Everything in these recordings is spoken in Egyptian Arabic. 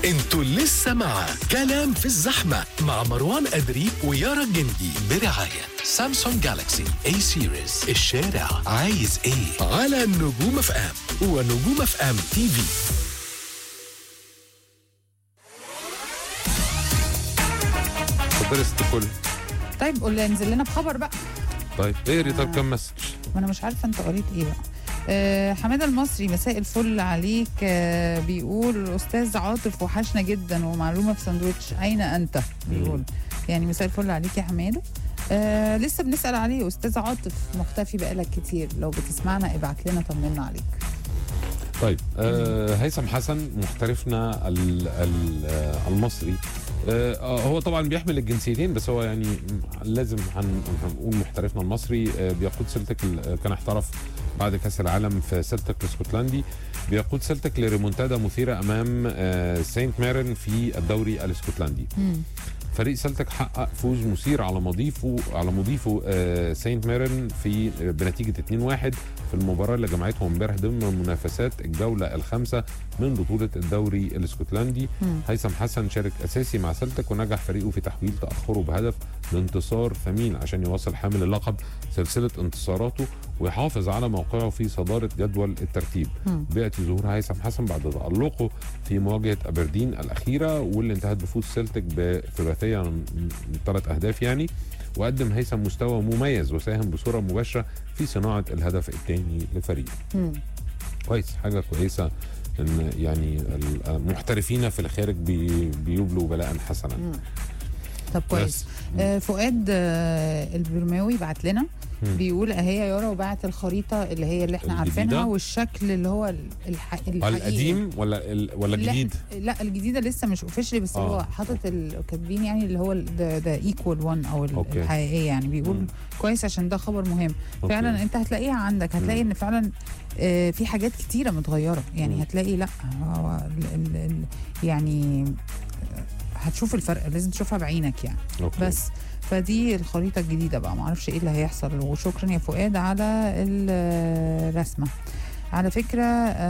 انتوا لسه مع كلام في الزحمة مع مروان أدري ويارا الجندي برعاية سامسونج جالاكسي اي سيريز الشارع عايز ايه على نجوم اف ام ونجوم اف ام تي في اتفضلي يا ست الكل طيب قول انزل لنا بخبر بقى طيب اقري طب كم مسج ما انا مش عارفه انت قريت ايه بقى آه حماده المصري مساء الفل عليك آه بيقول استاذ عاطف وحشنا جدا ومعلومه في ساندوتش اين انت بيقول يعني مساء الفل عليك يا حماده آه لسه بنسال عليه استاذ عاطف مختفي بقالك كتير لو بتسمعنا ابعت لنا طمنا عليك طيب آه هيثم حسن محترفنا ال ال آه المصري آه آه، هو طبعا بيحمل الجنسيتين بس هو يعني م- لازم هن- هنقول محترفنا المصري آه بيقود سلتك ال- آه، كان احترف بعد كاس العالم في سلتك الاسكتلندي بيقود سلتك لريمونتادا مثيره امام آه سينت مارن في الدوري الاسكتلندي مم. فريق سلتك حقق فوز مثير على مضيفه على مضيفه آه سينت ميرن في بنتيجه 2-1 في المباراه اللي جمعتهم امبارح ضمن منافسات الجوله الخامسه من بطوله الدوري الاسكتلندي مم. هيثم حسن شارك اساسي مع سلتك ونجح فريقه في تحويل تاخره بهدف لانتصار ثمين عشان يواصل حامل اللقب سلسله انتصاراته ويحافظ على موقعه في صداره جدول الترتيب مم. بياتي ظهور هيثم حسن بعد تألقه في مواجهة أبردين الأخيرة واللي انتهت بفوز سلتك بثلاثية من ثلاث أهداف يعني وقدم هيثم مستوى مميز وساهم بصورة مباشرة في صناعة الهدف الثاني لفريقه مم. كويس حاجة كويسة ان يعني المحترفين في الخارج بي بيبلوا بلاء حسنا مم. طب كويس آه فؤاد آه البرماوي بعت لنا مم. بيقول اهي يا يارا وبعت الخريطه اللي هي اللي احنا الجديدة؟ عارفينها والشكل اللي هو ال- الح... الحقيقي القديم ولا ال ولا اللي الجديد؟ إحنا- لا الجديده لسه مش اوفيشلي بس آه. هو حاطط ال- كاتبين يعني اللي هو ذا ايكوال وان او ال- أوكي. الحقيقيه يعني بيقول مم. كويس عشان ده خبر مهم أوكي. فعلا انت هتلاقيها عندك هتلاقي ان فعلا آه، في حاجات كتيره متغيره يعني مم. هتلاقي لا هو ال ال ال يعني آه، هتشوف الفرق لازم تشوفها بعينك يعني أوكي. بس فدي الخريطه الجديده بقى معرفش ايه اللي هيحصل وشكرا يا فؤاد على الرسمه على فكرة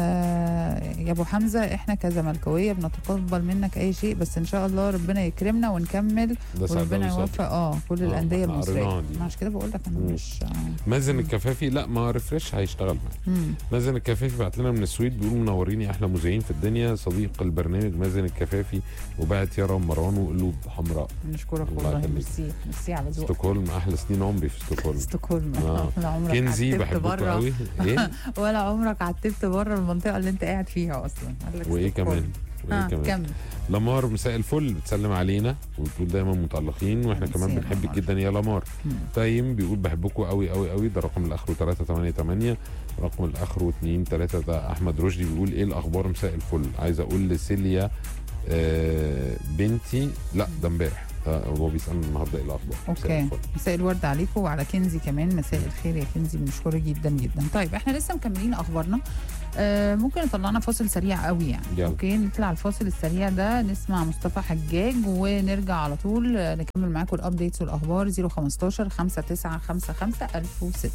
آه يا أبو حمزة إحنا كزملكاوية بنتقبل منك أي شيء بس إن شاء الله ربنا يكرمنا ونكمل ده سعد وربنا أوي صبري. يوفق اه كل آه، الأندية إحنا المصرية قريناها دي. ما عشان كده بقول لك أنا مم. مش آه. مازن الكفافي لا ما ريفريش هيشتغل معاه مم. مازن الكفافي بعت لنا من السويد بيقول منورين يا احلى مذيعين في الدنيا صديق البرنامج مازن الكفافي وبعت يارا ومروان وقلوب حمراء نشكرك الله والله يخليك. ميرسي ميرسي على ذوقك ستوكهولم احلى سنين عمري في ستوكهولم ستوكهولم آه. ولا عمرك كنزي عتبت بحبكم بره قوي ايه ولا عمرك عتبت بره المنطقة اللي أنت قاعد فيها أصلا قال لك وايه ستوكهولم. كمان وايه اه كمان كمل لمار مساء الفل بتسلم علينا وبتقول دايما متالقين واحنا ميرسي كمان يا بنحبك لمار. جدا يا لمار مم. تايم بيقول بحبكم قوي قوي قوي ده رقم الاخر 388 رقم الاخر 2 3 ده احمد رشدي بيقول ايه الاخبار مساء الفل عايز اقول لسيليا آه بنتي لا ده امبارح آه، هو بيسالني النهارده ايه الاخبار مساء اوكي الفل. مساء الورد عليكم وعلى كنزي كمان مساء الخير يا كنزي بنشكرك جدا جدا طيب احنا لسه مكملين اخبارنا آه ممكن نطلعنا فاصل سريع قوي يعني يلا. اوكي نطلع الفاصل السريع ده نسمع مصطفى حجاج ونرجع على طول آه، نكمل معاكم الابديتس والاخبار 015 5955 1006